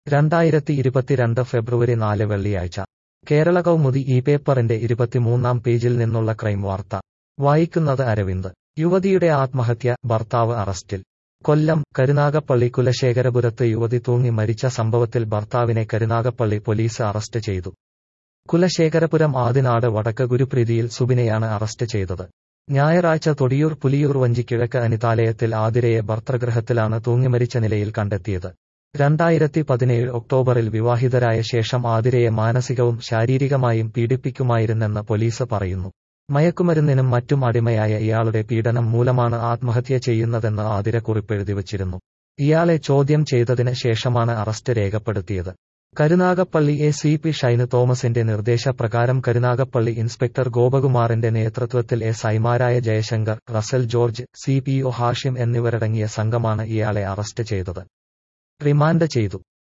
രണ്ടായിരത്തി ഇരുപത്തിരണ്ട് ഫെബ്രുവരി നാല് വെള്ളിയാഴ്ച കേരള കൗമുദി ഈ പേപ്പറിന്റെ ഇരുപത്തിമൂന്നാം പേജിൽ നിന്നുള്ള ക്രൈം വാർത്ത വായിക്കുന്നത് അരവിന്ദ് യുവതിയുടെ ആത്മഹത്യ ഭർത്താവ് അറസ്റ്റിൽ കൊല്ലം കരുനാഗപ്പള്ളി കുലശേഖരപുരത്ത് യുവതി തൂങ്ങി മരിച്ച സംഭവത്തിൽ ഭർത്താവിനെ കരുനാഗപ്പള്ളി പോലീസ് അറസ്റ്റ് ചെയ്തു കുലശേഖരപുരം ആദിനാട് വടക്ക് ഗുരുപ്രീതിയിൽ സുബിനെയാണ് അറസ്റ്റ് ചെയ്തത് ഞായറാഴ്ച തൊടിയൂർ പുലിയൂർ വഞ്ചി കിഴക്ക് അനിതാലയത്തിൽ ആതിരയെ ഭർത്തൃഗൃഹത്തിലാണ് തൂങ്ങിമരിച്ച നിലയിൽ കണ്ടെത്തിയത് രണ്ടായിരത്തി പതിനേഴ് ഒക്ടോബറിൽ വിവാഹിതരായ ശേഷം ആതിരയെ മാനസികവും ശാരീരികമായും പീഡിപ്പിക്കുമായിരുന്നെന്ന് പോലീസ് പറയുന്നു മയക്കുമരുന്നിനും മറ്റും അടിമയായ ഇയാളുടെ പീഡനം മൂലമാണ് ആത്മഹത്യ ചെയ്യുന്നതെന്ന് ആതിര കുറിപ്പെഴുതി വച്ചിരുന്നു ഇയാളെ ചോദ്യം ചെയ്തതിന് ശേഷമാണ് അറസ്റ്റ് രേഖപ്പെടുത്തിയത് Karunagappally A C P Shine തോമസിന്റെ നിർദ്ദേശപ്രകാരം കരുനാഗപ്പള്ളി ഇൻസ്പെക്ടർ ഗോപകുമാറിന്റെ നേതൃത്വത്തിൽ എസ് ഐമാരായ Jayashankar Russell George C P O Hashim എന്നിവരടങ്ങിയ സംഘമാണ് ഇയാളെ അറസ്റ്റ് ചെയ്തത് റിമാൻഡ് ചെയ്തു